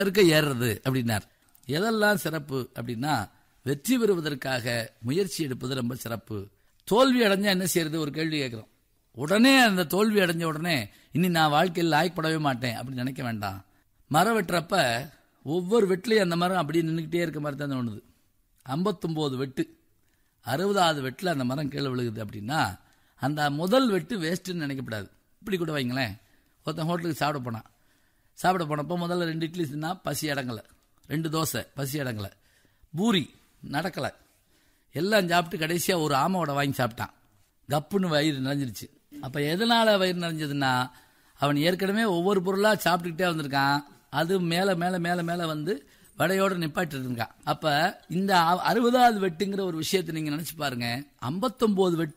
இருக்க ஏறுறது அப்படின்னார் எதெல்லாம் சிறப்பு அப்படின்னா வெற்றி பெறுவதற்காக முயற்சி எடுப்பது ரொம்ப சிறப்பு தோல்வி அடைஞ்சா என்ன செய்யறது ஒரு கேள்வி கேட்கிறோம் உடனே அந்த தோல்வி அடைஞ்ச உடனே இனி நான் வாழ்க்கையில் லாய்க்கப்படவே மாட்டேன் அப்படின்னு நினைக்க வேண்டாம் மரம் வெட்டுறப்ப ஒவ்வொரு வெட்டிலையும் அந்த மரம் அப்படியே நின்றுக்கிட்டே இருக்க மாதிரி தான் தோணுது ஐம்பத்தொம்போது வெட்டு அறுபதாவது வெட்டில் அந்த மரம் கீழே விழுகுது அப்படின்னா அந்த முதல் வெட்டு வேஸ்ட்டுன்னு நினைக்கப்படாது இப்படி கூட வைங்களேன் ஒருத்தன் ஹோட்டலுக்கு சாப்பிட போனான் சாப்பிட போனப்போ முதல்ல ரெண்டு இட்லி தின்னா பசி அடங்கலை ரெண்டு தோசை பசி அடங்கலை பூரி நடக்கலை எல்லாம் சாப்பிட்டு கடைசியாக ஒரு ஆமாவோட வாங்கி சாப்பிட்டான் கப்புன்னு வயிறு நிறைஞ்சிருச்சு அப்போ எதனால் வயிறு நிறைஞ்சதுன்னா அவன் ஏற்கனவே ஒவ்வொரு பொருளாக சாப்பிட்டுக்கிட்டே வந்திருக்கான் அது மேலே மேலே மேலே மேலே வந்து வடையோட நிப்பாட்டிட்டு இருக்கான் அப்ப இந்த அ- அறுபதாவது வெட்டுங்கிற ஒரு விஷயத்தை நீங்க நினைச்சு பாருங்க ஐம்பத்தொன்பது வெட்டு